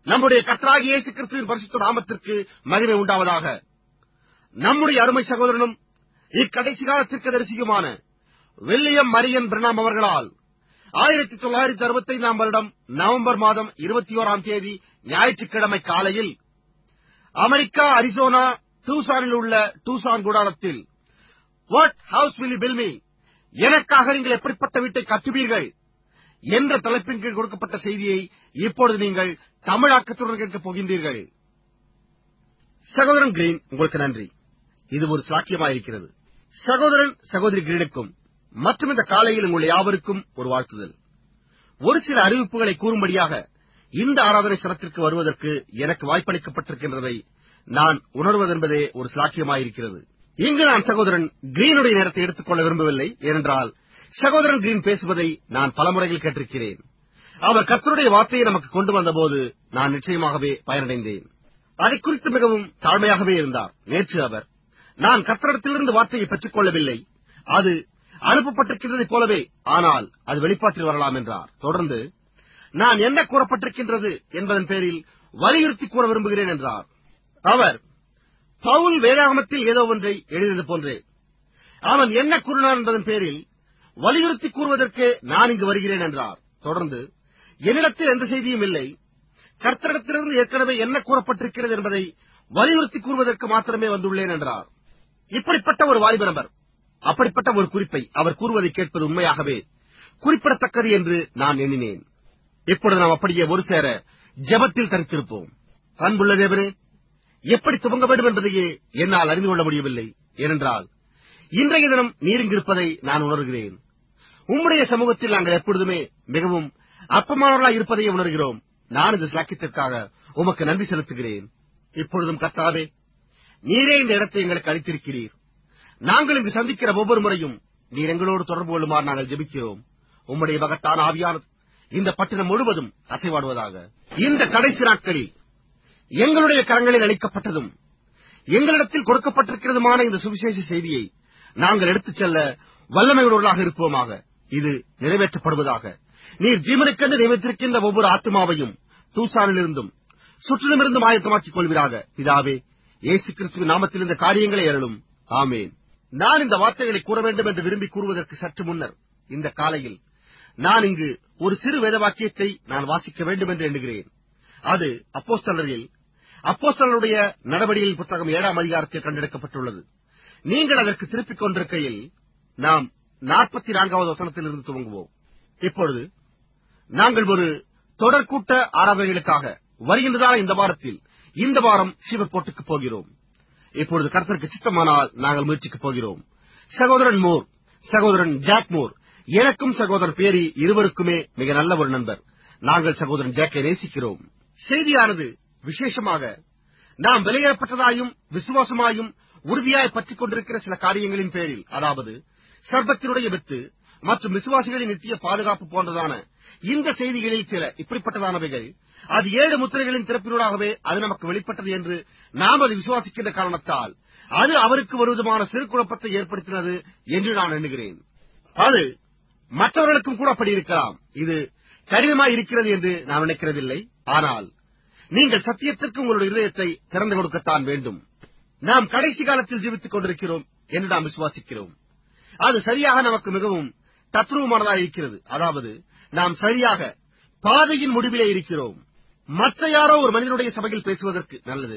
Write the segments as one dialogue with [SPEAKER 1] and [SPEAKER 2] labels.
[SPEAKER 1] நம்முடைய கர்த்தராகிய இயேசு கிறிஸ்துவின் பரிசுத்த நாமத்திற்கு மகிமை உண்டாவதாக நம்முடைய அருமை சகோதரனும் இக்கடைசி கால தீர்க்கதரிசியுமான வில்லியம் மரியன் பிரணாம் அவர்களால் ஆயிரத்தி தொள்ளாயிரத்தி அறுபத்தைந்தாம் வருடம் நவம்பர் மாதம் இருபத்தி ஓராம் தேதி ஞாயிற்றுக்கிழமை காலையில் அமெரிக்கா அரிசோனா டூசானில் உள்ள டூசான் கூடாரத்தில் what house will build me எனக்காக நீங்கள் எப்படிப்பட்ட வீட்டை கட்டுவீர்கள் என்ற தலைப்பின் கீழ் கொடுக்கப்பட்ட செய்தியை இப்பொழுது நீங்கள் தமிழாக்கத்துடன் கேட்கப் போகின்றீர்கள் சகோதரன் கிரீன் உங்களுக்கு நன்றி இது ஒரு சாக்கியமாயிருக்கிறது சகோதரன் சகோதரி கிரீனுக்கும் மற்றும் இந்த காலையில் உங்கள் யாவருக்கும் ஒரு வாழ்த்துதல் ஒரு சில அறிவிப்புகளை கூறும்படியாக இந்த ஆராதனை சனத்திற்கு வருவதற்கு எனக்கு வாய்ப்பளிக்கப்பட்டிருக்கின்றதை நான் உணர்வதென்பதே ஒரு சாக்கியமாயிருக்கிறது இங்கு நான் சகோதரன் கிரீனுடைய நேரத்தை எடுத்துக்கொள்ள விரும்பவில்லை ஏனென்றால் சகோதரன் கிரீன் பேசுவதை நான் பல முறையில் கேட்டிருக்கிறேன் அவர் கர்த்தருடைய வார்த்தையை நமக்கு கொண்டு வந்தபோது நான் நிச்சயமாகவே பயனடைந்தேன் அதை குறித்து மிகவும் தாழ்மையாகவே இருந்தார் நேற்று அவர் நான் கர்த்தரிடத்திலிருந்து வார்த்தையை பெற்றுக் கொள்ளவில்லை அது அனுப்பப்பட்டிருக்கிறதைப் போலவே ஆனால் அது வெளிப்பாட்டில் வரலாம் என்றார் தொடர்ந்து நான் என்ன கூறப்பட்டிருக்கின்றது என்பதன் பேரில் வலியுறுத்தி கூற விரும்புகிறேன் என்றார் அவர் பவுல் வேதாகமத்தில் ஏதோ ஒன்றை எழுதியது போன்றே அவன் என்ன கூறினான் என்பதன் பேரில் வலியுறுத்தி கூறுவதற்கு நான் இங்கு வருகிறேன் என்றார் தொடர்ந்து என்னிடத்தில் எந்த செய்தியும் இல்லை கர்த்தரிடத்திலிருந்து ஏற்கனவே என்ன கூறப்பட்டிருக்கிறது என்பதை வலியுறுத்தி கூறுவதற்கு மாத்திரமே வந்துள்ளேன் என்றார் இப்படிப்பட்ட ஒரு வாலிப நபர் அப்படிப்பட்ட ஒரு குறிப்பை அவர் கூறுவதை கேட்பது உண்மையாகவே குறிப்பிடத்தக்கது என்று நான் எண்ணினேன் இப்பொழுது நாம் அப்படியே ஒரு சேர ஜெபத்தில் தரித்திருப்போம் அன்புள்ள தேவனே எப்படி துவங்க வேண்டும் என்பதையே என்னால் அறிந்து கொள்ள முடியவில்லை ஏனென்றால் இன்றைய தினம் நீர் இங்கிருப்பதை நான் உணர்கிறேன் உம்முடைய சமூகத்தில் நாங்கள் எப்பொழுதுமே மிகவும் அற்பமானவர்களாய் இருப்பதையே உணர்கிறோம் நான் இந்த சாக்கியத்திற்காக உமக்கு நன்றி செலுத்துகிறேன் இப்பொழுதும் கர்த்தாவே நீரே இந்த இடத்தை எங்களுக்கு அளித்திருக்கிறீர் நாங்கள் இங்கு சந்திக்கிற ஒவ்வொரு முறையும் நீர் எங்களோடு தொடர்பு கொள்ளுமாறு நாங்கள் ஜெபிக்கிறோம் உம்முடைய மகத்தான ஆவியானது இந்த பட்டினம் முழுவதும் அசைவாடுவதாக இந்த கடைசி நாட்களில் எங்களுடைய கரங்களில் அளிக்கப்பட்டதும் எங்களிடத்தில் கொடுக்கப்பட்டிருக்கிறதுமான இந்த சுவிசேஷ செய்தியை நாங்கள் எடுத்துச் செல்ல வல்லமையுள்ளவர்களாக இருப்போமாக இது நிறைவேற்றப்படுவதாக நீர் ஜீவனுக்கென்று நியமித்திருக்கின்ற ஒவ்வொரு ஆத்மாவையும் தூசானிலிருந்தும் சுற்றிலுமிருந்தும் ஆயத்தமாக்கிக் கொள்வீராக பிதாவே இயேசு கிறிஸ்துவின் நாமத்தில் இந்த காரியங்களை அருளும் ஆமேன் நான் இந்த வார்த்தைகளை கூற வேண்டும் என்று விரும்பி கூறுவதற்கு சற்று முன்னர் இந்த காலையில் நான் இங்கு ஒரு சிறு வேத வாக்கியத்தை நான் வாசிக்க வேண்டும் என்று எண்ணுகிறேன் அது அப்போஸ்தலரில் அப்போஸ்தலருடைய நடவடிக்கையின் புத்தகம் ஏழாம் அதிகாரத்தில் கண்டெடுக்கப்பட்டுள்ளது நீங்கள் அதற்கு திருப்பிக் கொண்டிருக்கையில் நாம் நாற்பத்தி நான்காவது வசனத்திலிருந்து துவங்குவோம் இப்பொழுது நாங்கள் ஒரு தொடர்கூட்ட ஆராதனைகளுக்காக வருகின்றதான இந்த வாரத்தில் இந்த வாரம் சிவப்போட்டுக்கு போகிறோம் இப்பொழுது கர்த்தருக்கு சித்தமானால் நாங்கள் முயற்சிக்கப் போகிறோம் சகோதரன் மோர் சகோதரன் ஜாக் மோர் எனக்கும் சகோதரன் பேரி இருவருக்குமே மிக நல்ல ஒரு நண்பர் நாங்கள் சகோதரன் ஜாக்கை நேசிக்கிறோம் செய்தியானது விசேஷமாக நாம் விலையேறப்பட்டதாயும் விசுவாசமாயும் உறுதியாய் பற்றிக் கொண்டிருக்கிற சில காரியங்களின் பேரில் அதாவது சர்பத்தினுடைய வித்து மற்றும் விசுவாசிகளின் நித்திய பாதுகாப்பு போன்றதான இந்த செய்திகளில் சில இப்படிப்பட்டதானவைகள் அது ஏழு முத்திரைகளின் திறப்பினூடாகவே அது நமக்கு வெளிப்பட்டது என்று நாம் அது விசுவாசிக்கின்ற காரணத்தால் அது அவருக்கு ஒரு விதமான சிறு குழப்பத்தை ஏற்படுத்தினது என்று நான் எண்ணுகிறேன் அது மற்றவர்களுக்கும் கூட அப்படி இருக்கலாம் இது கடினமாய் இருக்கிறது என்று நான் நினைக்கிறதில்லை ஆனால் நீங்கள் சத்தியத்திற்கு உங்களுடைய இதயத்தை திறந்து கொடுக்கத்தான் வேண்டும் நாம் கடைசி காலத்தில் ஜீவித்துக் கொண்டிருக்கிறோம் என்று நாம் விசுவாசிக்கிறோம் அது சரியாக நமக்கு மிகவும் தத்ரூபமானதாக இருக்கிறது அதாவது நாம் சரியாக பாதையின் முடிவிலே இருக்கிறோம் மற்ற யாரோ ஒரு மனிதனுடைய சபையில் பேசுவதற்கு நல்லது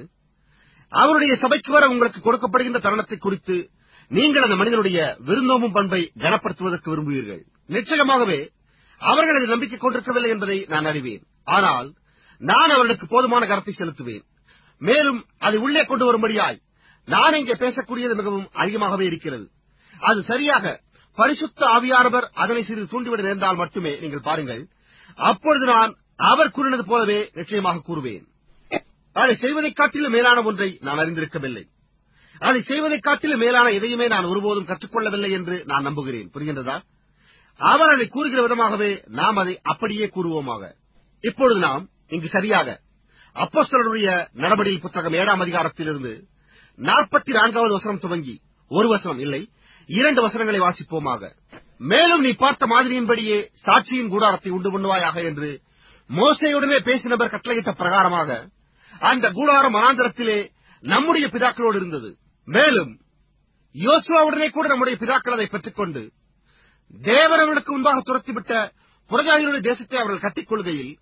[SPEAKER 1] அவருடைய சபைக்கு வர உங்களுக்கு கொடுக்கப்படுகின்ற தருணத்தை குறித்து நீங்கள் அந்த மனிதனுடைய விருந்தோம்பும் பண்பை கனப்படுத்துவதற்கு விரும்புவீர்கள் நிச்சயமாகவே அவர்கள் அதை நம்பிக்கை கொண்டிருக்கவில்லை என்பதை நான் அறிவேன் ஆனால் நான் அவர்களுக்கு போதுமான கருத்தை செலுத்துவேன் மேலும் அதை உள்ளே கொண்டு வரும்படியாய் நான் இங்கே பேசக்கூடியது மிகவும் அதிகமாகவே இருக்கிறது அது சரியாக பரிசுத்த ஆவியானவர் அதனை சிறிது தூண்டிவிட நேர்ந்தால் மட்டுமே நீங்கள் பாருங்கள் அப்பொழுது நான் அவர் கூறினது போலவே நிச்சயமாக கூறுவேன் அதை செய்வதைக் காட்டிலும் மேலான ஒன்றை நான் அறிந்திருக்கவில்லை அதை செய்வதைக் காட்டிலும் மேலான எதையுமே நான் ஒருபோதும் கற்றுக்கொள்ளவில்லை என்று நான் நம்புகிறேன் புரிகின்றதா அவர் அதை கூறுகிற விதமாகவே நாம் அதை அப்படியே கூறுவோமாக இப்பொழுது நாம் இங்கு சரியாக அப்போஸ்தலருடைய நடவடிக்கை புத்தகம் ஏழாம் அதிகாரத்திலிருந்து நாற்பத்தி நான்காவது வசனம் துவங்கி ஒரு வசனம் இல்லை இரண்டு வசனங்களை வாசிப்போமாக மேலும் நீ பார்த்த மாதிரியின்படியே சாட்சியின் கூடாரத்தை உண்டு பண்ணுவாயாக என்று மோசையுடனே பேசினவர் கட்டளையிட்ட பிரகாரமாக அந்த கூடாரம் மனாந்தரத்திலே நம்முடைய பிதாக்களோடு இருந்தது மேலும் யோசுவாவுடனே கூட நம்முடைய பிதாக்கள் அதை பெற்றுக்கொண்டு தேவன் அவர்களுக்கு முன்பாக துரத்திவிட்ட புரஜாதிகளுடைய தேசத்தை அவர்கள் கட்டிக் கொள்கையில்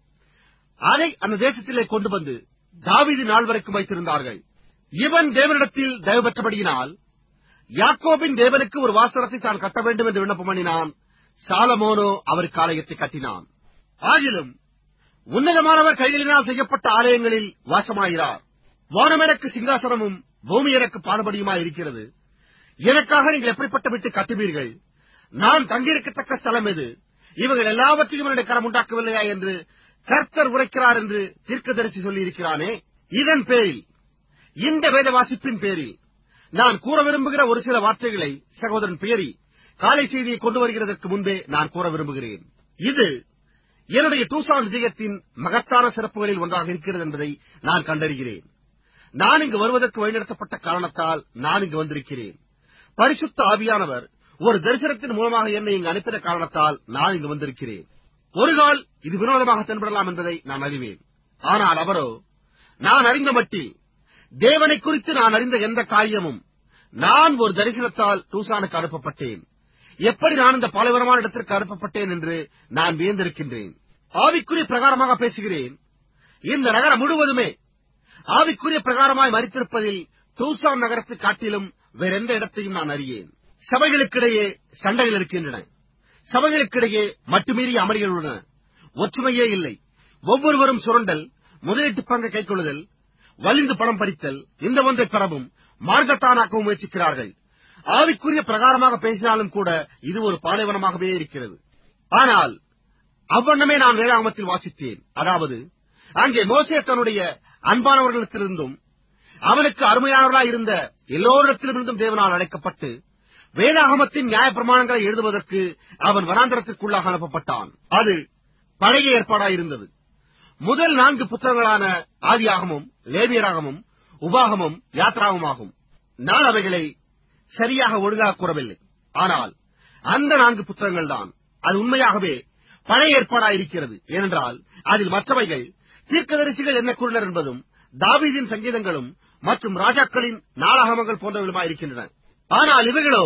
[SPEAKER 1] அதை அந்த தேசத்திலே கொண்டு வந்து தாவீது நாள் வரைக்கும் வைத்திருந்தார்கள் இவன் தேவனிடத்தில் தயவு பெற்றபடியினால் யாக்கோபின் தேவனுக்கு ஒரு வாசனத்தை தான் கட்ட வேண்டும் என்று விண்ணப்பம் பண்ணினான் சாலமோனோ அவருக்கு ஆலயத்தை கட்டினான் ஆகிலும் உன்னதமானவர் கைகளினால் செய்யப்பட்ட ஆலயங்களில் வாசமாகிறார் வானம் எனக்கு சிங்காசனமும் பூமி எனக்கு பாதபடியுமாய் இருக்கிறது எனக்காக நீங்கள் எப்படிப்பட்ட விட்டு கட்டுவீர்கள் நான் தங்கியிருக்கத்தக்க ஸ்தலம் எது இவர்கள் எல்லாவற்றையும் என்னுடைய கரம் உண்டாக்கவில்லையா என்று கர்த்தர் உரைக்கிறார் என்று தீர்க்கதரிசி சொல்லியிருக்கிறானே இதன் பேரில் இந்த வேத வாசிப்பின் பேரில் நான் கூற விரும்புகிற ஒரு சில வார்த்தைகளை சகோதரன் பேரி காலை செய்தியை கொண்டு வருகிறதற்கு முன்பே நான் கூற விரும்புகிறேன் இது என்னுடைய டூசான் விஜயத்தின் மகத்தான சிறப்புகளில் ஒன்றாக இருக்கிறது என்பதை நான் கண்டறிகிறேன் நான் இங்கு வருவதற்கு வழிநடத்தப்பட்ட காரணத்தால் நான் இங்கு வந்திருக்கிறேன் பரிசுத்த ஆவியானவர் ஒரு தரிசனத்தின் மூலமாக என்னை இங்கு அனுப்பின காரணத்தால் நான் இங்கு வந்திருக்கிறேன் ஒரு கால் இது வினோதமாக தென்படலாம் என்பதை நான் அறிவேன் ஆனால் அவரோ நான் அறிந்த மட்டில் தேவனை குறித்து நான் அறிந்த எந்த காரியமும் நான் ஒரு தரிசனத்தால் டூசானுக்கு அனுப்பப்பட்டேன் எப்படி நான் இந்த பாலைவனமான இடத்திற்கு அனுப்பப்பட்டேன் என்று நான் வியந்திருக்கின்றேன் ஆவிக்குரிய பிரகாரமாக பேசுகிறேன் இந்த நகரம் முழுவதுமே ஆவிக்குரிய பிரகாரமாய் மறித்திருப்பதில் டூசான் நகரத்தை காட்டிலும் வேறெந்த இடத்தையும் நான் அறியேன் சபைகளுக்கிடையே சண்டைகள் இருக்கின்றன சபைகளுக்கிடையே மட்டுமீறிய அமளிகள் உள்ளன ஒற்றுமையே இல்லை ஒவ்வொருவரும் சுரண்டல் முதலீட்டு பங்கை கைக்கொள்ளுதல் வலிந்து பணம் படித்தல் இந்த ஒன்றை பெறவும் மார்க்கத்தானாக்கவும் முயற்சிக்கிறார்கள் ஆவிக்குரிய பிரகாரமாக பேசினாலும் கூட இது ஒரு பாலைவனமாகவே இருக்கிறது ஆனால் அவ்வண்ணமே நான் வேதாகமத்தில் வாசித்தேன் அதாவது அங்கே மோசே தன்னுடைய அன்பானவர்களிடத்திலிருந்தும் அவனுக்கு அருமையானவர்களாய் இருந்த எல்லோரிடத்திலிருந்தும் தேவனால் அழைக்கப்பட்டு வேதாகமத்தின் நியாயப்பிரமாணங்களை எழுதுவதற்கு அவன் வனாந்தரத்திற்குள்ளாக அனுப்பப்பட்டான் அது பழைய ஏற்பாடாயிருந்தது முதல் நான்கு புத்தகங்களான ஆதியாகமும் லேவியராகமும் உபாகமும் யாத்ராகமாகும் நான் அவைகளை சரியாக ஒழுங்காக கூறவில்லை ஆனால் அந்த நான்கு புத்தகங்கள் தான் அது உண்மையாகவே பழைய ஏற்பாடாயிருக்கிறது ஏனென்றால் அதில் மற்றவைகள் தீர்க்கதரிசிகள் என்ன கூறினர் என்பதும் தாவீதின் சங்கீதங்களும் மற்றும் ராஜாக்களின் நாளாகமங்கள் போன்றவர்களுமாயிருக்கின்றன ஆனால் இவைகளோ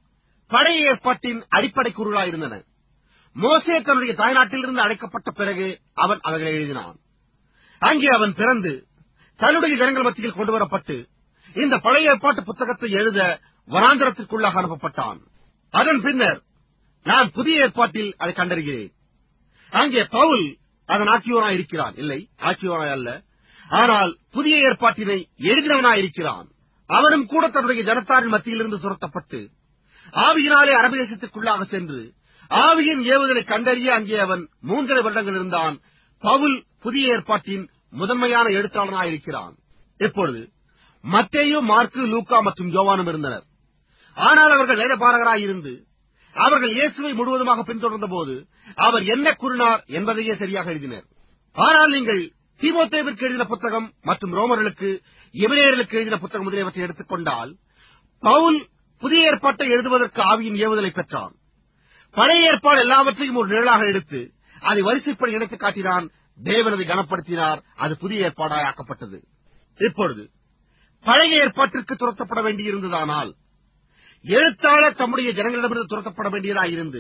[SPEAKER 1] பழைய ஏற்பாட்டின் அடிப்படை கூறுகளாயிருந்தன மோசே தன்னுடைய தாய்நாட்டிலிருந்து அழைக்கப்பட்ட பிறகு அவன் அவைகளை எழுதினான் அங்கே அவன் பிறந்து தன்னுடைய ஜனங்கள் மத்தியில் கொண்டு வரப்பட்டு இந்த பழைய ஏற்பாட்டு புத்தகத்தை எழுத வனாந்தரத்திற்குள்ளாக அனுப்பப்பட்டான் அதன் பின்னர் நான் புதிய ஏற்பாட்டில் அதை கண்டறிகிறேன் அங்கே பவுல் அதன் ஆக்கியோனாய் இருக்கிறான் இல்லை ஆக்கியோனாய் அல்ல ஆனால் புதிய ஏற்பாட்டினை எழுதினவனாய் இருக்கிறான் அவனும் கூட தன்னுடைய ஜனத்தாரின் மத்தியிலிருந்து துரத்தப்பட்டு ஆவியினாலே அரபு தேசத்திற்குள்ளாக சென்று ஆவியின் ஏவுதலை கண்டறிய அங்கே அவன் மூன்றரை வருடங்கள் இருந்தான் பவுல் புதிய ஏற்பாட்டின் முதன்மையான எழுத்தாளனாயிருக்கிறான் இப்பொழுது மத்தேயு மார்க்கு லூக்கா மற்றும் யோவானும் இருந்தனர் ஆனால் அவர்கள் வேதபாரகராயிருந்து அவர்கள் இயேசுவை முழுவதுமாக பின்தொடர்ந்த போது அவர் என்ன கூறினார் என்பதையே சரியாக எழுதினர் ஆனால் நீங்கள் தீமோத்தேவிற்கு எழுதின புத்தகம் மற்றும் ரோமர்களுக்கு எபிரேயர்களுக்கு எழுதின புத்தகம் முதலியவற்றை எடுத்துக் கொண்டால் பவுல் புதிய ஏற்பாட்டை எழுதுவதற்கு ஆவியின் ஏவுதலை பெற்றான் பழைய ஏற்பாடு எல்லாவற்றையும் ஒரு நிழலாக எடுத்து அதை வரிசைப்படி இணைத்து காட்டினான் தேவனதை கனப்படுத்தினார் அது புதிய ஏற்பாடாய் ஆக்கப்பட்டது இப்பொழுது பழைய ஏற்பாட்டிற்கு துரத்தப்பட வேண்டியிருந்ததானால் எழுத்தாளர் தம்முடைய ஜனங்களிடமிருந்து துரத்தப்பட வேண்டியதாயிருந்து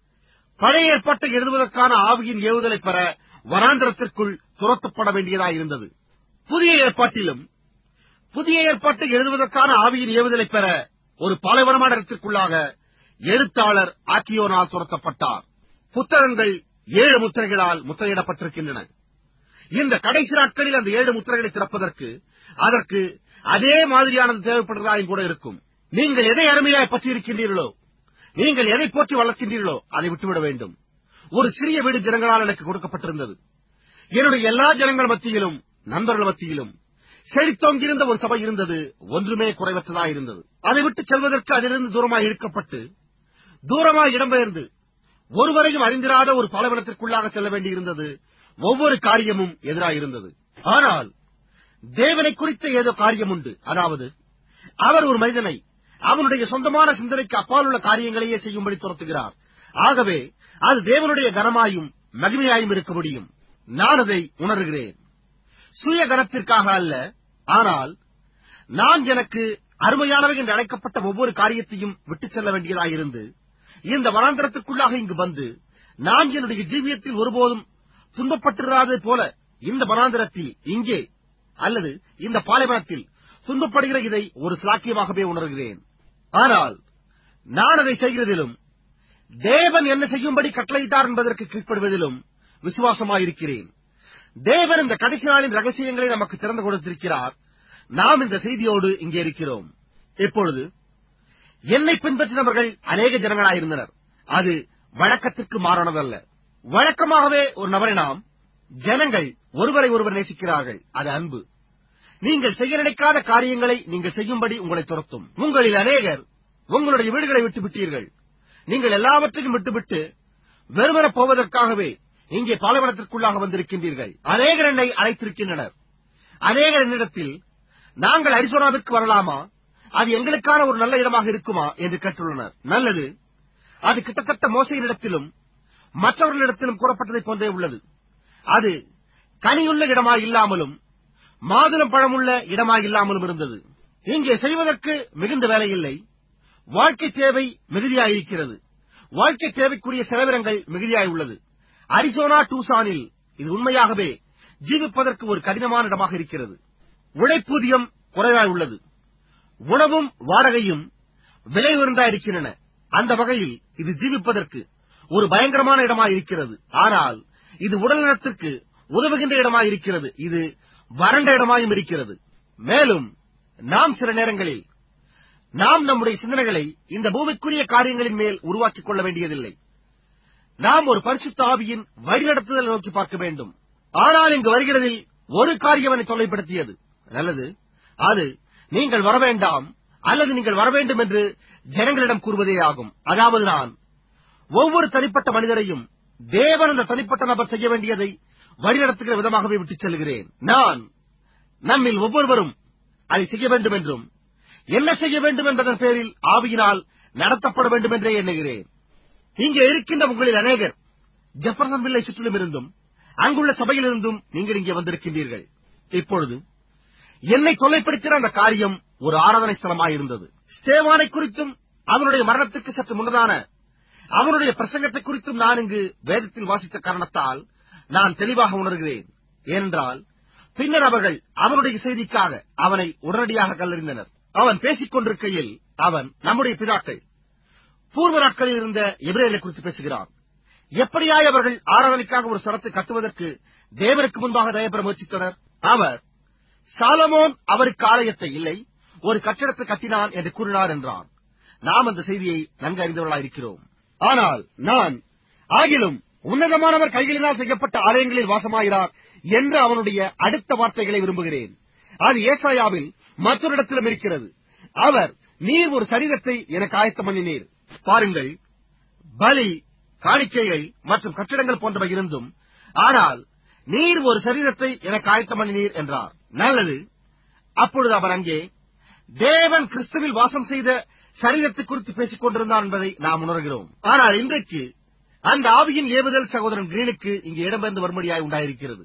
[SPEAKER 1] பழைய ஏற்பாட்டை எழுதுவதற்கான ஆவியின் ஏவுதலை பெற வனாந்திரத்திற்குள் துரத்தப்பட வேண்டியதாயிருந்தது புதிய ஏற்பாட்டிலும் புதிய ஏற்பாட்டை எழுதுவதற்கான ஆவியின் ஏவுதலை பெற ஒரு பாலைவனமான இடத்திற்குள்ளாக எழுத்தாளர் ஆக்கியோனால் துரத்தப்பட்டார் புத்தகங்கள் ஏழு முத்திரைகளால் முத்திரையிடப்பட்டிருக்கின்றன இந்த கடைசி நாட்களில் அந்த ஏழு முத்திரைகளை திறப்பதற்கு அதற்கு அதே மாதிரியானது தேவைப்படுவதாயும் கூட இருக்கும் நீங்கள் எதை அருமையாய் பற்றி இருக்கின்றீர்களோ நீங்கள் எதை போற்றி வளர்க்கின்றீர்களோ அதை விட்டுவிட வேண்டும் ஒரு சிறிய வீடு ஜனங்களால் எனக்கு கொடுக்கப்பட்டிருந்தது என்னுடைய எல்லா ஜனங்கள் மத்தியிலும் நண்பர்கள் மத்தியிலும் செழித்தோங்கியிருந்த ஒரு சபை இருந்தது ஒன்றுமே குறைவற்றதாய் இருந்தது அதை விட்டு செல்வதற்கு அதிலிருந்து தூரமாய் இழுக்கப்பட்டு தூரமாய் இடம்பெயர்ந்து ஒருவரையும் அறிந்திராத ஒரு பாலைவனத்திற்குள்ளாக செல்ல வேண்டியிருந்தது ஒவ்வொரு காரியமும் எதிராயிருந்தது ஆனால் தேவனை குறித்த ஏதோ காரியம் உண்டு அதாவது அவர் ஒரு மனிதனை அவனுடைய சொந்தமான சிந்தனைக்கு அப்பால் உள்ள காரியங்களையே செய்யும்படி துரத்துகிறார் ஆகவே அது தேவனுடைய கனமாயும் மகிமையாயும் இருக்க முடியும் நான் அதை உணர்கிறேன் சுய கனத்திற்காக அல்ல ஆனால் நான் எனக்கு அருமையானவை என்று அழைக்கப்பட்ட ஒவ்வொரு காரியத்தையும் விட்டுச் செல்ல வேண்டியதாயிருந்து இந்த வனாந்திரத்திற்குள்ளாக இங்கு வந்து நான் என்னுடைய ஜீவியத்தில் ஒருபோதும் துன்பப்பட்டிராதது போல இந்த வனாந்திரத்தில் இங்கே அல்லது இந்த பாலைவனத்தில் துன்பப்படுகிற இதை ஒரு சிலாக்கியமாகவே உணர்கிறேன் ஆனால் நான் அதை செய்கிறதிலும் தேவன் என்ன செய்யும்படி கட்டளையிட்டார் என்பதற்கு கீழ்ப்படுவதிலும் விசுவாசமாயிருக்கிறேன் தேவன் இந்த கடைசி நாளின் ரகசியங்களை நமக்கு திறந்து கொடுத்திருக்கிறார் நாம் இந்த செய்தியோடு இங்கே இருக்கிறோம் இப்பொழுது என்னை பின்பற்றினவர்கள் அநேக ஜனங்களாயிருந்தனர் அது வழக்கத்திற்கு மாறானதல்ல வழக்கமாகவே ஒரு நபரை நாம் ஜனங்கள் ஒருவரை ஒருவர் நேசிக்கிறார்கள் அது அன்பு நீங்கள் செய்ய நினைக்காத காரியங்களை நீங்கள் செய்யும்படி உங்களை துரத்தும் உங்களில் அநேகர் உங்களுடைய வீடுகளை விட்டு விட்டீர்கள் நீங்கள் எல்லாவற்றையும் விட்டுவிட்டு வெறுமன போவதற்காகவே இங்கே பாலைவனத்திற்குள்ளாக வந்திருக்கின்றீர்கள் அநேகர் என்னை அழைத்திருக்கின்றனர் அநேகர் என்னிடத்தில் நாங்கள் அரிசோனாவிற்கு வரலாமா அது எங்களுக்கான ஒரு நல்ல இடமாக இருக்குமா என்று கேட்டுள்ளனர் நல்லது அது கிட்டத்தட்ட மோசையினிடத்திலும் மற்றவர்களிடத்திலும் கூறப்பட்டதைப் போன்றே உள்ளது அது கனியுள்ள இடமாய் இல்லாமலும் மாதுளம் பழமுள்ள இடமாய் இல்லாமலும் இருந்தது இங்கே செய்வதற்கு மிகுந்த வேலை இல்லை வாழ்க்கை தேவை மிகுதியாயிருக்கிறது வாழ்க்கை தேவைக்குரிய செலவினங்கள் மிகுதியாய் உள்ளது அரிசோனா டூசானில் இது உண்மையாகவே ஜீவிப்பதற்கு ஒரு கடினமான இடமாக இருக்கிறது உழைப்பூதியம் குறைவாய் உள்ளது உணவும் வாடகையும் விலை உயர்ந்தாயிருக்கின்றன அந்த வகையில் இது ஜீவிப்பதற்கு ஒரு பயங்கரமான இடமாய் இருக்கிறது ஆனால் இது உடல்நலத்திற்கு உதவுகின்ற இடமாய் இருக்கிறது இது வறண்ட இடமாயும் இருக்கிறது மேலும் நாம் சில நேரங்களில் நாம் நம்முடைய சிந்தனைகளை இந்த பூமிக்குரிய காரியங்களின் மேல் உருவாக்கிக் கொள்ள வேண்டியதில்லை நாம் ஒரு பரிசுத்த ஆவியின் வழிநடத்துதலை நோக்கி பார்க்க வேண்டும் ஆனால் இங்கு வருகிறதில் ஒரு காரியம் என்னை தொல்லைப்படுத்தியது நல்லது அது நீங்கள் வர வேண்டாம் அல்லது நீங்கள் வர வேண்டும் என்று ஜனங்களிடம் கூறுவதே ஆகும் அதாவது நான் ஒவ்வொரு தனிப்பட்ட மனிதரையும் தேவன் அந்த தனிப்பட்ட நபர் செய்ய வேண்டியதை வழிநடத்துகிற விதமாகவே விட்டுச் செல்கிறேன் நான் நம்மில் ஒவ்வொருவரும் அதை செய்ய வேண்டும் என்றும் என்ன செய்ய வேண்டும் என்பதன் பேரில் ஆவியினால் நடத்தப்பட வேண்டும் என்றே எண்ணுகிறேன் இங்கே இருக்கின்ற உங்களில் அநேகர் ஜெஃபர்சன் வில்லை சுற்றிலும் இருந்தும் அங்குள்ள சபையிலிருந்தும் நீங்கள் இங்கே வந்திருக்கின்றீர்கள் இப்பொழுது என்னை தொல்லைப்படுத்தின அந்த காரியம் ஒரு ஆராதனை ஸ்தலமாயிருந்தது ஸ்தேவானை குறித்தும் அவனுடைய மரணத்துக்கு சற்று முன்னதான அவனுடைய பிரசங்கத்தை குறித்தும் நான் இங்கு வேதத்தில் வாசித்த காரணத்தால் நான் தெளிவாக உணர்கிறேன் ஏனென்றால் பின்னர் அவர்கள் அவனுடைய செய்திக்காக அவனை உடனடியாக கல்லறிந்தனர் அவன் பேசிக் கொண்டிருக்கையில் அவன் நம்முடைய பிதாக்கள் பூர்வ நாட்களில் இருந்த எபிரேலை குறித்து பேசுகிறான் எப்படியாய் அவர்கள் ஆராதனைக்காக ஒரு சரத்தை கட்டுவதற்கு தேவனுக்கு முன்பாக தயப்பெற முயற்சித்தனர் அவர் சாலமோன் அவருக்கு ஆலயத்தை இல்லை ஒரு கட்டிடத்தை கட்டினான் என்று கூறினார் என்றான் நாம் அந்த செய்தியை நன்கு அறிந்தவர்களாயிருக்கிறோம் ஆனால் நான் ஆகிலும் உன்னதமானவர் கைகளினால் செய்யப்பட்ட ஆலயங்களில் வாசமாகிறார் என்று அவனுடைய அடுத்த வார்த்தைகளை விரும்புகிறேன் அது ஏசாயாவில் மற்றொரு இடத்திலும் இருக்கிறது அவர் நீர் ஒரு சரீரத்தை எனக்கு ஆயத்தம் பண்ணினீர் பாருங்கள் பலி காணிக்கைகள் மற்றும் கட்டிடங்கள் போன்றவை இருந்தும் ஆனால் நீர் ஒரு சரீரத்தை எனக்கு ஆயத்தம் பண்ணினீர் என்றார் நல்லது அப்பொழுது அவர் அங்கே தேவன் கிறிஸ்துவில் வாசம் செய்த சரீரத்தை குறித்து பேசிக் கொண்டிருந்தார் என்பதை நாம் உணர்கிறோம் ஆனால் இன்றைக்கு அந்த ஆவியின் ஏவுதல் சகோதரன் கிரீனுக்கு இங்கு இடம்பெயர்ந்து வரும்படியாய் உண்டாயிருக்கிறது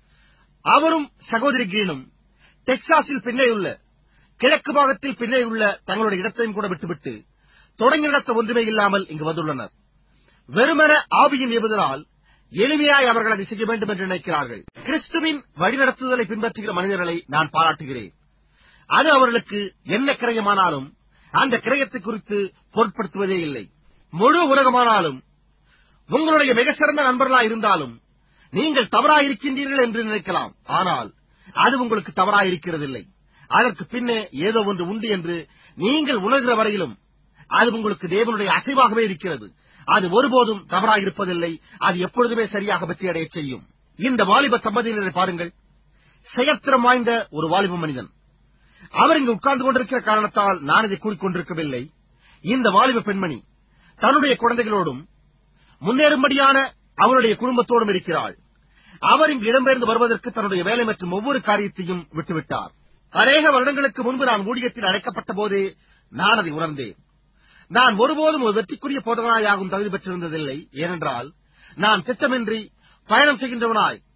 [SPEAKER 1] அவரும் சகோதரி கிரீனும் டெக்சாஸில் பின்னேயுள்ள கிழக்கு பாகத்தில் பின்னேயுள்ள தங்களுடைய இடத்தையும் கூட விட்டுவிட்டு தொடங்கி நடத்த ஒன்றுமே இல்லாமல் இங்கு வந்துள்ளனர் வெறுமன ஆவியின் ஏவுதலால் எளிமையாய் அவர்கள் அதை செய்ய வேண்டும் என்று நினைக்கிறார்கள் கிறிஸ்துவின் வழிநடத்துதலை பின்பற்றுகிற மனிதர்களை நான் பாராட்டுகிறேன் அது அவர்களுக்கு என்ன கிரயமானாலும் அந்த கிரயத்தை குறித்து பொருட்படுத்துவதே இல்லை முழு உலகமானாலும் உங்களுடைய மிக சிறந்த நண்பர்களாய் இருந்தாலும் நீங்கள் தவறாயிருக்கின்றீர்கள் என்று நினைக்கலாம் ஆனால் அது உங்களுக்கு தவறாயிருக்கிறதில்லை அதற்கு பின்னே ஏதோ ஒன்று உண்டு என்று நீங்கள் உணர்கிற வரையிலும் அது உங்களுக்கு தேவனுடைய அசைவாகவே இருக்கிறது அது ஒருபோதும் தவறாயிருப்பதில்லை அது எப்பொழுதுமே சரியாக வெற்றியடைய செய்யும் இந்த வாலிப தம்பதியினரை பாருங்கள் செயற்திறம் வாய்ந்த ஒரு வாலிப மனிதன் அவர் இங்கு உட்கார்ந்து கொண்டிருக்கிற காரணத்தால் நான் இதை கூறிக்கொண்டிருக்கவில்லை இந்த வாலிப பெண்மணி தன்னுடைய குழந்தைகளோடும் முன்னேறும்படியான அவருடைய குடும்பத்தோடும் இருக்கிறாள் அவர் இங்கு இடம்பெயர்ந்து வருவதற்கு தன்னுடைய வேலை மற்றும் ஒவ்வொரு காரியத்தையும் விட்டுவிட்டார் அநேக வருடங்களுக்கு முன்பு நான் ஊழியத்தில் அழைக்கப்பட்ட போதே நான் அதை உணர்ந்தேன் நான் ஒருபோதும் ஒரு வெற்றிக்குரிய போதகனாயாகும் தகுதி பெற்றிருந்ததில்லை ஏனென்றால் நான் திட்டமின்றி பயணம் செய்கின்றவனாய்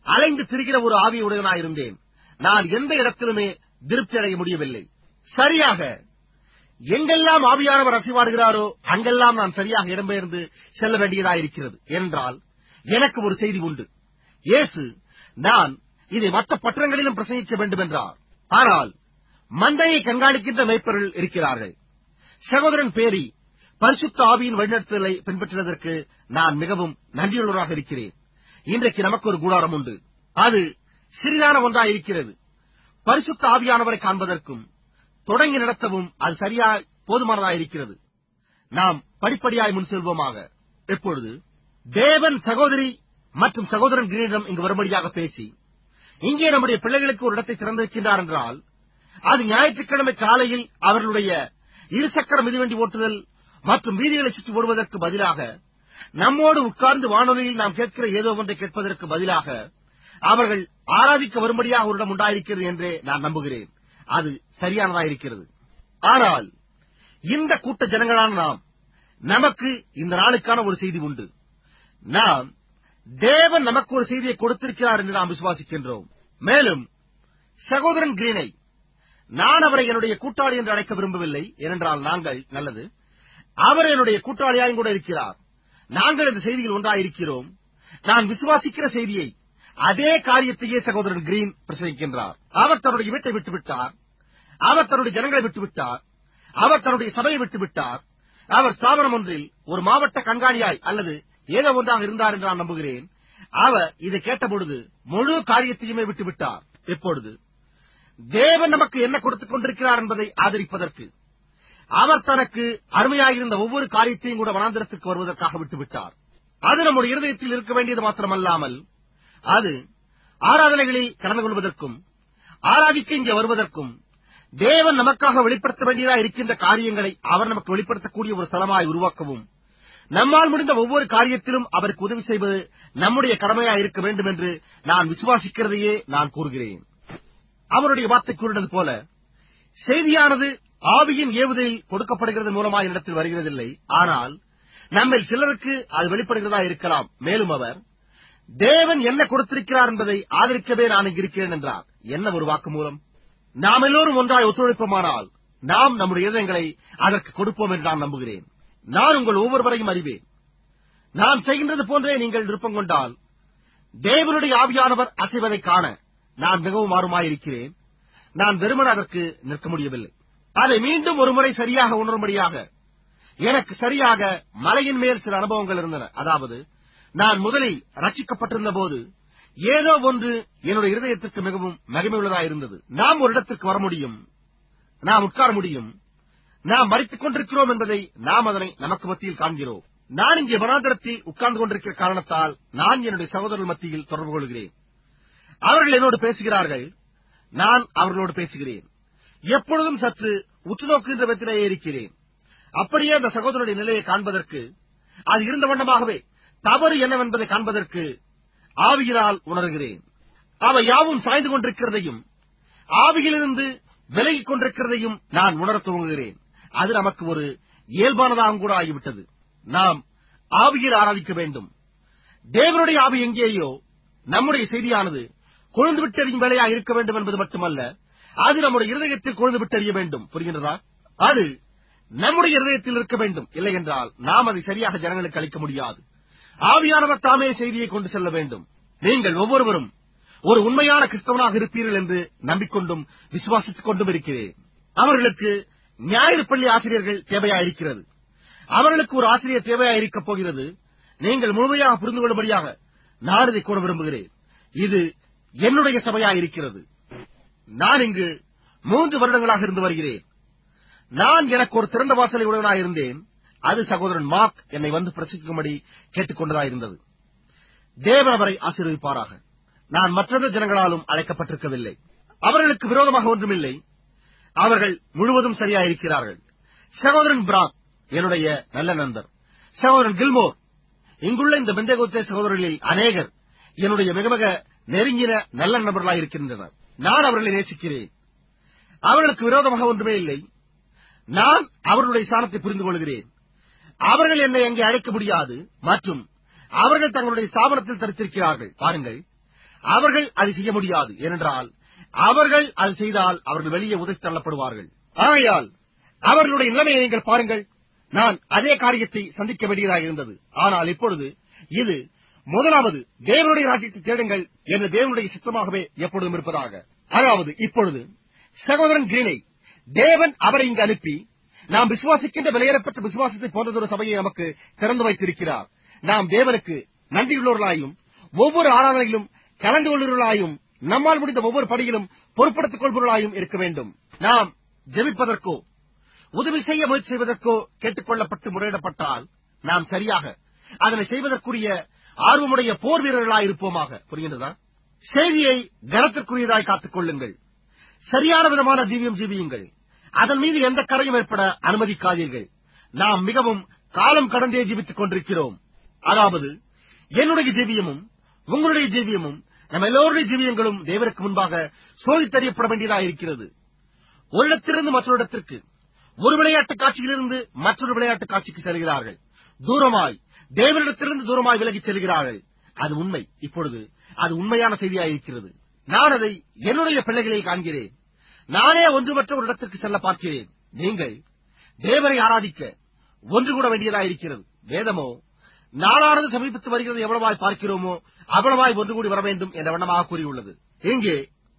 [SPEAKER 1] அலைந்து திரிகிற ஒரு ஆவியுடையவனாயிருந்தேன் நான் எந்த இடத்திலுமே திருப்தி அடைய முடியவில்லை சரியாக எங்கெல்லாம் ஆவியானவர் அசைவாடுகிறாரோ அங்கெல்லாம் நான் சரியாக இடம்பெயர்ந்து செல்ல வேண்டியதாயிருக்கிறது என்றால் எனக்கு ஒரு செய்தி உண்டு இயேசு நான் இதை மற்ற பட்டணங்களிலும் பிரசங்கிக்க வேண்டும் என்றார் ஆனால் மந்தையை கண்காணிக்கின்ற மேய்ப்பர்கள் இருக்கிறார்கள் சகோதரன் பேரி பரிசுத்த ஆவியின் வழிநடத்தலை பின்பற்றினதற்கு நான் மிகவும் நன்றியுள்ளவராக இருக்கிறேன் இன்றைக்கு நமக்கு ஒரு கூடாரம் உண்டு அது சிறிதான ஒன்றாயிருக்கிறது பரிசுத்த ஆவியானவரை காண்பதற்கும் தொடங்கி நடத்தவும் அது சரியா போதுமானதாயிருக்கிறது நாம் படிப்படியாய் முன் செல்வோமாக எப்பொழுது தேவன் சகோதரி மற்றும் சகோதரன் கிரீடம் இங்கு வரும்படியாக பேசி இங்கே நம்முடைய பிள்ளைகளுக்கு ஒரு இடத்தை திறந்திருக்கின்றார் என்றால் அது ஞாயிற்றுக்கிழமை காலையில் அவர்களுடைய இருசக்கர மிதிவண்டி ஓட்டுதல் மற்றும் வீதிகளை சுற்றி ஓடுவதற்கு பதிலாக நம்மோடு உட்கார்ந்து வானொலியில் நாம் கேட்கிற ஏதோ ஒன்றை கேட்பதற்கு பதிலாக அவர்கள் ஆராதிக்க வரும்படியாக ஒரு இடம் உண்டாயிருக்கிறது என்றே நான் நம்புகிறேன் அது சரியானதாயிருக்கிறது ஆனால் இந்த கூட்ட ஜனங்களான நாம் நமக்கு இந்த நாளுக்கான ஒரு செய்தி உண்டு நாம் தேவன் நமக்கு ஒரு செய்தியை கொடுத்திருக்கிறார் என்று நாம் விசுவாசிக்கின்றோம் மேலும் சகோதரன் கிரீனை நான் அவரை என்னுடைய கூட்டாளி என்று அழைக்க விரும்பவில்லை ஏனென்றால் நாங்கள் நல்லது அவர் என்னுடைய கூட்டாளியாயும் கூட இருக்கிறார் நாங்கள் இந்த செய்தியில் ஒன்றாயிருக்கிறோம் நான் விசுவாசிக்கிற செய்தியை அதே காரியத்தையே சகோதரன் கிரீன் பிரசங்கிக்கின்றார் அவர் தன்னுடைய வீட்டை விட்டுவிட்டார் அவர் தன்னுடைய ஜனங்களை விட்டுவிட்டார் அவர் தன்னுடைய சபையை விட்டுவிட்டார் அவர் ஸ்தாபனம் ஒன்றில் ஒரு மாவட்ட கண்காணியாய் அல்லது ஏதோ ஒன்றாக இருந்தார் என்று நான் நம்புகிறேன் அவர் இதை கேட்டபொழுது முழு காரியத்தையுமே விட்டுவிட்டார் எப்பொழுது தேவன் நமக்கு என்ன கொடுத்துக் கொண்டிருக்கிறார் என்பதை ஆதரிப்பதற்கு அவர் தனக்கு அருமையாயிருந்த ஒவ்வொரு காரியத்தையும் கூட வனாந்திரத்துக்கு வருவதற்காக விட்டுவிட்டார் அது நம்முடைய இருதயத்தில் இருக்க வேண்டியது மாத்திரமல்லாமல் அது ஆராதனைகளில் கலந்து கொள்வதற்கும் ஆராதிக்க இங்கே வருவதற்கும் தேவன் நமக்காக வெளிப்படுத்த வேண்டியதா இருக்கின்ற காரியங்களை அவர் நமக்கு வெளிப்படுத்தக்கூடிய ஒரு ஸ்தலமாய் உருவாக்கவும் நம்மால் முடிந்த ஒவ்வொரு காரியத்திலும் அவருக்கு உதவி செய்வது நம்முடைய கடமையாய் இருக்க வேண்டும் என்று நான் விசுவாசிக்கிறதையே நான் கூறுகிறேன் அவருடைய வார்த்தை கூறினது போல செய்தியானது ஆவியின் ஏவுதலில் கொடுக்கப்படுகிறது மூலமாக இடத்தில் வருகிறதில்லை ஆனால் நம்ம சிலருக்கு அது வெளிப்படுகிறதா இருக்கலாம் மேலும் அவர் தேவன் என்ன கொடுத்திருக்கிறார் என்பதை ஆதரிக்கவே நான் இங்கு இருக்கிறேன் என்றார் என்ன ஒரு வாக்கு மூலம் நாம் எல்லோரும் ஒன்றாய் ஒத்துழைப்போமானால் நாம் நம்முடைய இதயங்களை அதற்கு கொடுப்போம் என்று நான் நம்புகிறேன் நான் உங்கள் ஒவ்வொருவரையும் அறிவேன் நான் செய்கின்றது போன்றே நீங்கள் விருப்பம் கொண்டால் தேவனுடைய ஆவியானவர் அசைவதைக் காண நான் மிகவும் ஆர்வமாயிருக்கிறேன் நான் வெறுமன அதற்கு நிற்க முடியவில்லை அதை மீண்டும் ஒருமுறை சரியாக உணரும்படியாக எனக்கு சரியாக மலையின் மேல் சில அனுபவங்கள் இருந்தன அதாவது நான் முதலில் ரட்சிக்கப்பட்டிருந்த போது ஏதோ ஒன்று என்னுடைய இருதயத்திற்கு மிகவும் மகிமையுள்ளதாயிருந்தது நாம் ஒரு இடத்திற்கு வர முடியும் நாம் உட்கார முடியும் நாம் மறித்துக் கொண்டிருக்கிறோம் என்பதை நாம் அதனை நமக்கு மத்தியில் காண்கிறோம் நான் இங்கே வனாந்திரத்தில் உட்கார்ந்து கொண்டிருக்கிற காரணத்தால் நான் என்னுடைய சகோதரர்கள் மத்தியில் தொடர்பு கொள்கிறேன் அவர்கள் என்னோடு பேசுகிறார்கள் நான் அவர்களோடு பேசுகிறேன் எப்பொழுதும் சற்று உற்று நோக்குகின்ற விதத்திலேயே இருக்கிறேன் அப்படியே அந்த சகோதரனுடைய நிலையை காண்பதற்கு அது இருந்த வண்ணமாகவே தவறு என்னவென்பதை காண்பதற்கு ஆவியினால் உணர்கிறேன் அவை யாவும் சாய்ந்து கொண்டிருக்கிறதையும் ஆவியிலிருந்து விலகிக் கொண்டிருக்கிறதையும் நான் உணரத் துவங்குகிறேன் அது நமக்கு ஒரு இயல்பானதாகவும் கூட ஆகிவிட்டது நாம் ஆவியில் ஆராதிக்க வேண்டும் தேவனுடைய ஆவி எங்கேயோ நம்முடைய செய்தியானது கொழுந்து விட்டெறியும் வேலையாக இருக்க வேண்டும் என்பது மட்டுமல்ல அது நம்முடைய இருதயத்தில் கொழுந்து விட்டெறிய வேண்டும் புரிகின்றதா அது நம்முடைய இருதயத்தில் இருக்க வேண்டும் இல்லை என்றால் நாம் அதை சரியாக ஜனங்களுக்கு அளிக்க முடியாது ஆவியானவர் தாமே செய்தியை கொண்டு செல்ல வேண்டும் நீங்கள் ஒவ்வொருவரும் ஒரு உண்மையான கிறிஸ்தவனாக இருப்பீர்கள் என்று நம்பிக்கொண்டும் விசுவாசித்துக் கொண்டும் இருக்கிறேன் அவர்களுக்கு ஞாயிறு பள்ளி ஆசிரியர்கள் தேவையாயிருக்கிறது அவர்களுக்கு ஒரு ஆசிரியர் தேவையாயிருக்கப் போகிறது நீங்கள் முழுமையாக புரிந்து கொள்ளும்படியாக நான் இதை கூட விரும்புகிறேன் இது என்னுடைய சபையாயிருக்கிறது நான் இங்கு மூன்று வருடங்களாக இருந்து வருகிறேன் நான் எனக்கு ஒரு திறந்த வாசலை உடையவனாயிருந்தேன் அது சகோதரன் மார்க் என்னை வந்து பிரசங்கிக்கும்படி கேட்டுக் கொண்டதாயிருந்தது தேவன் அவரை ஆசீர்வதிப்பாராக நான் மற்றெந்த ஜனங்களாலும் அழைக்கப்பட்டிருக்கவில்லை அவர்களுக்கு விரோதமாக ஒன்றுமில்லை அவர்கள் முழுவதும் சரியாயிருக்கிறார்கள் சகோதரன் பிராக் என்னுடைய நல்ல நண்பர் சகோதரன் கில்மோர் இங்குள்ள இந்த பெந்தேகோத்தே சகோதரர்களில் அநேகர் என்னுடைய மிக மிக நெருங்கின நல்ல நண்பர்களாக இருக்கின்றனர் நான் அவர்களை நேசிக்கிறேன் அவர்களுக்கு விரோதமாக ஒன்றுமே இல்லை நான் அவர்களுடைய ஸ்தானத்தை புரிந்து கொள்கிறேன் அவர்கள் என்னை அங்கே அழைக்க முடியாது மற்றும் அவர்கள் தங்களுடைய ஸ்தாபனத்தில் தரித்திருக்கிறார்கள் பாருங்கள் அவர்கள் அதை செய்ய முடியாது ஏனென்றால் அவர்கள் அது செய்தால் அவர்கள் வெளியே உதைத் தள்ளப்படுவார்கள் ஆகையால் அவர்களுடைய நிலைமையை நீங்கள் பாருங்கள் நான் அதே காரியத்தை சந்திக்க வேண்டியதாக இருந்தது ஆனால் இப்பொழுது இது முதலாவது தேவனுடைய ராஜ்யத்தை தேடுங்கள் என்ற தேவனுடைய சித்தமாகவே எப்பொழுதும் இருப்பதாக அதாவது இப்பொழுது சகோதரன் கிரீனை தேவன் அவரை இங்கு அனுப்பி நாம் விசுவாசிக்கின்ற விலையேறப்பட்ட விசுவாசத்தை போன்றதொரு சபையை நமக்கு திறந்து வைத்திருக்கிறார் நாம் தேவனுக்கு நன்றியுள்ளவர்களாயும் ஒவ்வொரு ஆராதனையிலும் கலந்து கொள்ளுவர்களாயும் நம்மால் முடிந்த ஒவ்வொரு படியிலும் பொறுப்படுத்திக் கொள்பவர்களாயும் இருக்க வேண்டும் நாம் ஜெபிப்பதற்கோ உதவி செய்ய முயற்சி செய்வதற்கோ கேட்டுக் கொள்ளப்பட்டு முறையிடப்பட்டால் நாம் சரியாக அதனை செய்வதற்குரிய ஆர்வமுடைய போர் வீரர்களாய் இருப்போமாக புரிகின்றதா செய்தியை கனத்திற்குரியதாய் காத்துக் கொள்ளுங்கள் சரியான விதமான ஜீவியம் ஜீவியுங்கள் அதன் மீது எந்த கரையும் ஏற்பட அனுமதிக்காதீர்கள் நாம் மிகவும் காலம் கடந்தே ஜீவித்துக் கொண்டிருக்கிறோம் அதாவது என்னுடைய ஜீவியமும் உங்களுடைய ஜீவியமும் நம் எல்லோருடைய ஜீவியங்களும் தேவனுக்கு முன்பாக சோதித்தறியப்பட வேண்டியதாக இருக்கிறது ஒரு இடத்திலிருந்து மற்றொரு இடத்திற்கு ஒரு விளையாட்டு காட்சியிலிருந்து மற்றொரு விளையாட்டு காட்சிக்கு செல்கிறார்கள் தூரமாய் தேவனிடத்திலிருந்து தூரமாய் விலகிச் செல்கிறார்கள் அது உண்மை இப்பொழுது அது உண்மையான செய்தியாயிருக்கிறது நான் அதை என்னுடைய பிள்ளைகளில் காண்கிறேன் நானே ஒன்றுமற்ற ஒரு இடத்திற்கு செல்ல பார்க்கிறேன் நீங்கள் தேவரை ஆராதிக்க ஒன்று கூட வேண்டியதாயிருக்கிறது வேதமோ நாளானது சமீபத்து வருகிறது எவ்வளவாய் பார்க்கிறோமோ அவ்வளவாய் ஒன்று கூடி வர வேண்டும் என்ற வண்ணமாக கூறியுள்ளது இங்கே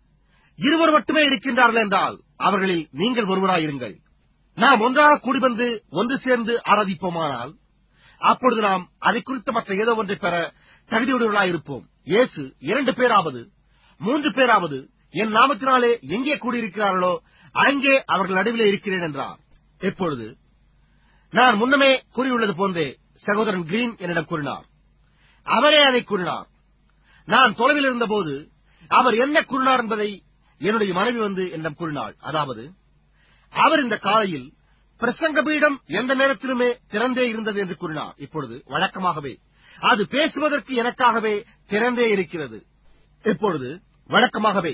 [SPEAKER 1] இருவர் மட்டுமே இருக்கின்றார்கள் என்றால் அவர்களில் நீங்கள் ஒருவராயிருங்கள் நாம் ஒன்றாக கூடி வந்து ஒன்று சேர்ந்து ஆராதிப்போமானால் அப்பொழுது நாம் அதை குறித்த மற்ற ஏதோ ஒன்றை பெற தகுதியுடையவர்களாயிருப்போம் இயேசு இரண்டு பேராவது மூன்று பேராவது என் நாமத்தினாலே எங்கே கூடியிருக்கிறார்களோ அங்கே அவர்கள் நடுவிலே இருக்கிறேன் என்றார் இப்பொழுது நான் முன்னமே கூறியுள்ளது போன்றே சகோதரன் கிரீன் என்னிடம் கூறினார் அவரே அதை கூறினார் நான் தொலைவில் இருந்தபோது அவர் என்ன கூறினார் என்பதை என்னுடைய மனைவி வந்து என்னிடம் கூறினாள் அதாவது அவர் இந்த காலையில் பிரசங்க பீடம் எந்த நேரத்திலுமே திறந்தே இருந்தது என்று கூறினார் இப்பொழுது வழக்கமாகவே அது பேசுவதற்கு எனக்காகவே திறந்தே இருக்கிறது இப்பொழுது வழக்கமாகவே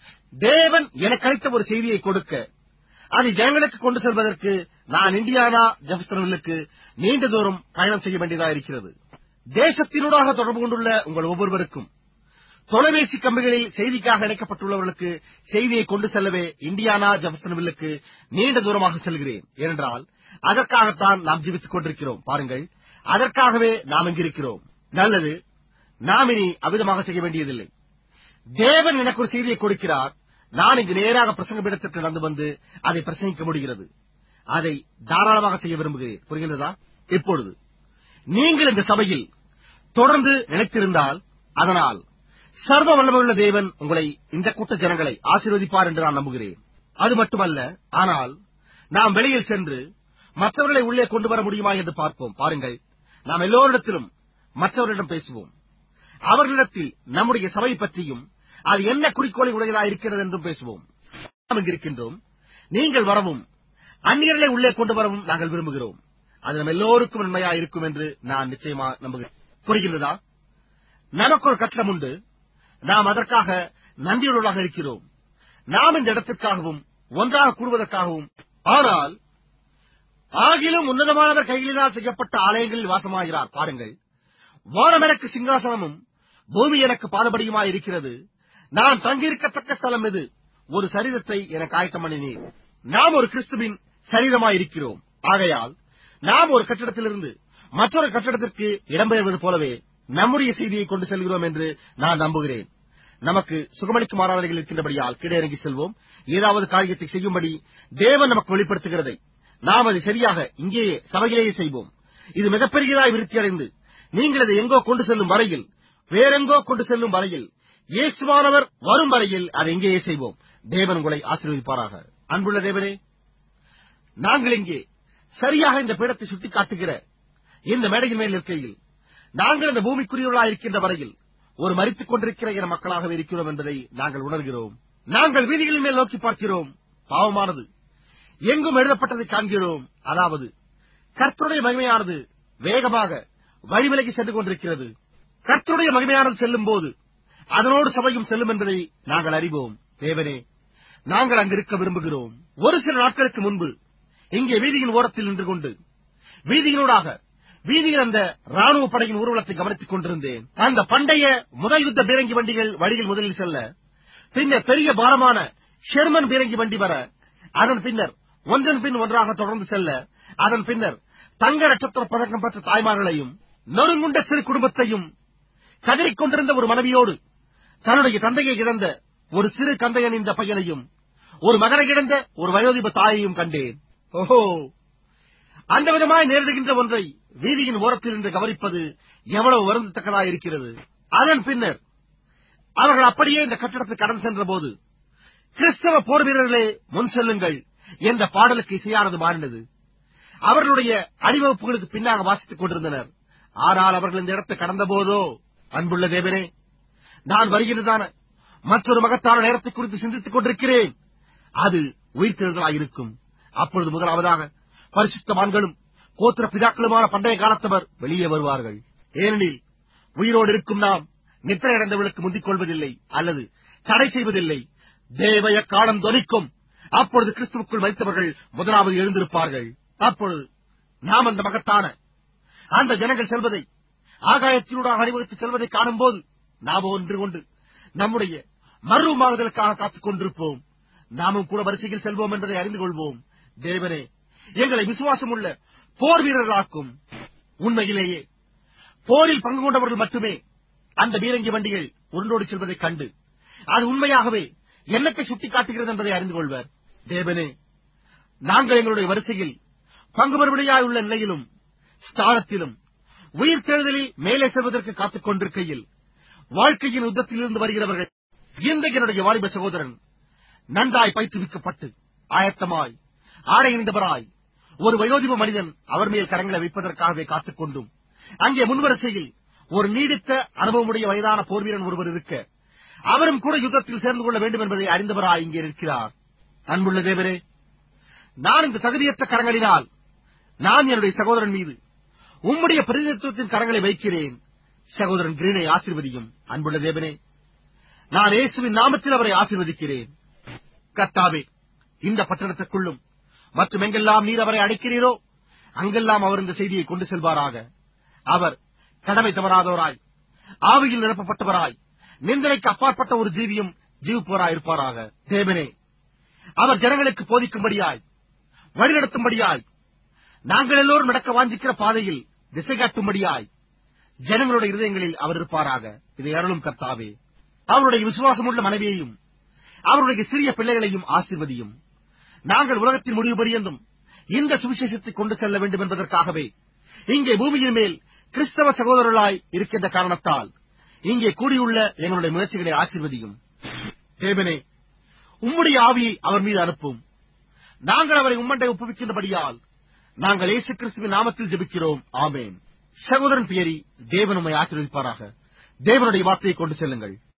[SPEAKER 1] தேவன் எனக்கு அளித்த ஒரு செய்தியை கொடுக்க அதை ஜனங்களுக்கு கொண்டு செல்வதற்கு நான் இந்தியானா ஜெஃபர்சன்வில்லுக்கு நீண்ட தூரம் பயணம் செய்ய வேண்டியதாக இருக்கிறது தேசத்தினூடாக தொடர்பு கொண்டுள்ள உங்கள் ஒவ்வொருவருக்கும் தொலைபேசி கம்பிகளில் செய்திக்காக இணைக்கப்பட்டுள்ளவர்களுக்கு செய்தியை கொண்டு செல்லவே இந்தியானா ஜெஃபர்சன்வில்லுக்கு நீண்ட தூரமாக செல்கிறேன் ஏனென்றால் அதற்காகத்தான் நாம் ஜீவித்துக் கொண்டிருக்கிறோம் பாருங்கள் அதற்காகவே நாம் இங்கிருக்கிறோம் நல்லது நாம் இனி அவிதமாக செய்ய வேண்டியதில்லை தேவன் எனக்கு ஒரு செய்தியை கொடுக்கிறார் நான் இங்கு நேராக பிரசங்க பீடத்திற்கு நடந்து வந்து அதை பிரசங்கிக்க முடிகிறது அதை தாராளமாக செய்ய விரும்புகிறேன் புரிகிறதா இப்பொழுது நீங்கள் இந்த சபையில் தொடர்ந்து நினைத்திருந்தால் அதனால் சர்வ வல்லமையுள்ள தேவன் உங்களை இந்த கூட்ட ஜனங்களை ஆசீர்வதிப்பார் என்று நான் நம்புகிறேன் அது மட்டுமல்ல ஆனால் நாம் வெளியில் சென்று மற்றவர்களை உள்ளே கொண்டு வர முடியுமா என்று பார்ப்போம் பாருங்கள் நாம் எல்லோரிடத்திலும் மற்றவர்களிடம் பேசுவோம் அவர்களிடத்தில் நம்முடைய சபை பற்றியும் அது என்ன குறிக்கோளை உடையதாக இருக்கிறது என்றும் பேசுவோம் நாம் இங்கிருக்கின்றோம் நீங்கள் வரவும் அந்நியர்களை உள்ளே கொண்டு வரவும் நாங்கள் விரும்புகிறோம் அது நம் எல்லோருக்கும் நன்மையா இருக்கும் என்று நான் நிச்சயமா நம்புகிறேன் புரிகிறதா நமக்கு ஒரு கட்டணம் உண்டு நாம் அதற்காக நன்றியுள்ளவர்களாக இருக்கிறோம் நாம் இந்த இடத்திற்காகவும் ஒன்றாக கூடுவதற்காகவும் ஆனால் ஆகிலும் உன்னதமானவர் கைகளினால் செய்யப்பட்ட ஆலயங்களில் வாசமாகிறார் பாருங்கள் வானம் எனக்கு சிங்காசனமும் பூமி எனக்கு பாதபடியுமாய் இருக்கிறது நான் தங்கியிருக்கத்தக்க ஸ்தலம் எது ஒரு சரீரத்தை எனக்கு ஆயத்தம் பண்ணினீர் நாம் ஒரு கிறிஸ்துவின் சரீரமாய் இருக்கிறோம் ஆகையால் நாம் ஒரு கட்டிடத்திலிருந்து மற்றொரு கட்டிடத்திற்கு இடம்பெயர்வது போலவே நம்முடைய செய்தியை கொண்டு செல்கிறோம் என்று நான் நம்புகிறேன் நமக்கு சுகமளிக்கும் ஆராதனைகள் இருக்கின்றபடியால் கீழே இறங்கி செல்வோம் ஏதாவது காரியத்தை செய்யும்படி தேவன் நமக்கு வெளிப்படுத்துகிறதை நாம் அதை சரியாக இங்கேயே சபையிலேயே செய்வோம் இது மிகப்பெரியதாய் விருத்தியடைந்து நீங்கள் அதை எங்கோ கொண்டு செல்லும் வரையில் வேறெங்கோ கொண்டு செல்லும் வரையில் இயேசுவானவர் வரும் வரையில் அதை இங்கேயே செய்வோம் தேவன் உங்களை ஆசீர்வதிப்பாராக அன்புள்ள தேவனே நாங்கள் இங்கே சரியாக இந்த பீடத்தை சுட்டிக் காட்டுகிற இந்த மேடையின் மேல் இருக்கையில் நாங்கள் இந்த பூமிக்குரியவர்களாக இருக்கின்ற வரையில் ஒரு மறித்துக் கொண்டிருக்கிற இன மக்களாகவே இருக்கிறோம் என்பதை நாங்கள் உணர்கிறோம் நாங்கள் வீதிகளின் மேல் நோக்கி பார்க்கிறோம் பாவமானது எங்கும் எழுதப்பட்டதை காண்கிறோம் அதாவது கர்த்தருடைய மகிமையானது வேகமாக வழிவிலகி சென்று கொண்டிருக்கிறது கர்த்தருடைய மகிமையானது செல்லும் போது அதனோடு சபையும் செல்லும் என்பதை நாங்கள் அறிவோம் தேவனே நாங்கள் அங்கிருக்க விரும்புகிறோம் ஒரு சில நாட்களுக்கு முன்பு இங்கே வீதியின் ஓரத்தில் நின்று கொண்டு வீதியினூடாக வீதியில் அந்த ராணுவ படையின் ஊர்வலத்தை கவனித்துக் கொண்டிருந்தேன் அந்த பண்டைய முதல் யுத்த பீரங்கி வண்டிகள் வழியில் முதலில் செல்ல பின்னர் பெரிய பாரமான ஷெர்மன் பீரங்கி வண்டி வர அதன் பின்னர் ஒன்றன் பின் ஒன்றாக தொடர்ந்து செல்ல அதன் பின்னர் தங்க நட்சத்திர பதக்கம் பெற்ற தாய்மார்களையும் நொறுங்குண்ட சிறு குடும்பத்தையும் கதறிக் கொண்டிருந்த ஒரு மனைவியோடு தன்னுடைய தந்தையை இழந்த ஒரு சிறு கந்தையன் இந்த பையனையும் ஒரு மகனை இழந்த ஒரு வயோதிப தாயையும் கண்டேன் ஓஹோ அந்த விதமாய் நேரிடுகின்ற ஒன்றை வீதியின் ஓரத்தில் இருந்து கவனிப்பது எவ்வளவு வருந்தத்தக்கதாக இருக்கிறது அதன் பின்னர் அவர்கள் அப்படியே இந்த கட்டடத்தை கடந்து சென்ற போது கிறிஸ்தவ போர் வீரர்களே முன் செல்லுங்கள் என்ற பாடலுக்கு இசையானது மாறினது அவர்களுடைய அணிவகுப்புகளுக்கு பின்னாக வாசித்துக் கொண்டிருந்தனர் ஆனால் அவர்கள் இந்த இடத்தை கடந்த போதோ அன்புள்ள தேவனே நான் வருகிறதான மற்றொரு மகத்தான நேரத்தை குறித்து சிந்தித்துக் கொண்டிருக்கிறேன் அது உயிர்த்தெழுதலாயிருக்கும் அப்பொழுது முதலாவதாக பரிசுத்தவான்களும் கோத்திர பிதாக்களுமான பண்டைய காலத்தவர் வெளியே வருவார்கள் ஏனெனில் உயிரோடு இருக்கும் நாம் நித்திரை அடைந்தவர்களுக்கு முந்திக் கொள்வதில்லை அல்லது தடை செய்வதில்லை தேவய காலம் தொனிக்கும் அப்பொழுது கிறிஸ்துவுக்குள் மறித்தவர்கள் முதலாவது எழுந்திருப்பார்கள் அப்பொழுது நாம் அந்த மகத்தான அந்த ஜனங்கள் செல்வதை ஆகாயத்தினூடாக அணிவகுத்து செல்வதை காணும்போது நாம் ஒன்று கொண்டு நம்முடைய மறுமாறுதலுக்காக காத்துக் கொண்டிருப்போம் நாமும் கூட வரிசையில் செல்வோம் என்பதை அறிந்து கொள்வோம் தேவனே எங்களை விசுவாசம் உள்ள போர் வீரர்களாக்கும் உண்மையிலேயே போரில் பங்கு கொண்டவர்கள் மட்டுமே அந்த பீரங்கி வண்டிகள் உருண்டோடி செல்வதைக் கண்டு அது உண்மையாகவே என்னத்தை சுட்டிக்காட்டுகிறது என்பதை அறிந்து கொள்வர் தேவனே நாங்கள் எங்களுடைய வரிசையில் பங்கு பெறுபடியாய் உள்ள நிலையிலும் ஸ்தானத்திலும் உயிர் தேடுதலில் மேலே செல்வதற்கு காத்துக் கொண்டிருக்கையில் வாழ்க்கையின் யுத்தத்திலிருந்து வருகிறவர்கள் இந்த என்னுடைய வாலிப சகோதரன் நன்றாய் பயிற்றுவிக்கப்பட்டு ஆயத்தமாய் ஆடையின்றவராய் ஒரு வயோதிப மனிதன் அவர் மேல் கரங்களை வைப்பதற்காகவே காத்துக் கொண்டும் அங்கே முன்வரிசையில் ஒரு நீடித்த அனுபவமுடைய வயதான போர்வீரன் ஒருவர் இருக்க அவரும் கூட யுத்தத்தில் சேர்ந்து கொள்ள வேண்டும் என்பதை அறிந்தவராய் இங்கே இருக்கிறார் அன்புள்ள தேவரே நான் இந்த தகுதியற்ற கரங்களினால் நான் என்னுடைய சகோதரன் மீது உம்முடைய பிரதிநிதித்துவத்தின் கரங்களை வைக்கிறேன் சகோதரன் கிரீனை ஆசீர்வதியும் அன்புள்ள தேவனே நான் இயேசுவின் நாமத்தில் அவரை ஆசீர்வதிக்கிறேன் கர்த்தாவே இந்த பட்டணத்துக்குள்ளும் மற்றும் எங்கெல்லாம் நீர் அவரை அடைக்கிறீரோ அங்கெல்லாம் அவர் இந்த செய்தியை கொண்டு செல்வாராக அவர் கடமை தவறாதவராய் ஆவியில் நிரப்பப்பட்டவராய் நிந்தனைக்கு அப்பாற்பட்ட ஒரு ஜீவியும் ஜீவிப்போராய் இருப்பாராக தேவனே அவர் ஜனங்களுக்கு போதிக்கும்படியாய் வழிநடத்தும்படியாய் நாங்கள் எல்லோரும் நடக்க வாஞ்சிக்கிற பாதையில் திசை காட்டும்படியாய் ஜனங்களுடைய இருதயங்களில் அவர் இருப்பாராக இதை அருளும் கர்த்தாவே அவருடைய விசுவாசமுள்ள மனைவியையும் அவருடைய சிறிய பிள்ளைகளையும் ஆசீர்வதியும் நாங்கள் உலகத்தின் முடிவு பரியந்தும் இந்த சுவிசேஷத்தை கொண்டு செல்ல வேண்டும் என்பதற்காகவே இங்கே பூமியின் மேல் கிறிஸ்தவ சகோதரர்களாய் இருக்கின்ற காரணத்தால் இங்கே கூடியுள்ள எங்களுடைய முயற்சிகளை ஆசீர்வதியும் தேவனே உம்முடைய ஆவியை அவர் மீது அனுப்பும் நாங்கள் அவரை உம்மண்டை ஒப்புவிக்கின்றபடியால் நாங்கள் இயேசு கிறிஸ்துவின் நாமத்தில் ஜெபிக்கிறோம் ஆமேன் சகோதரன் பியரி தேவன் உம்மை ஆசீர்வதிப்பாராக தேவனுடைய வார்த்தையை கொண்டு செல்லுங்கள்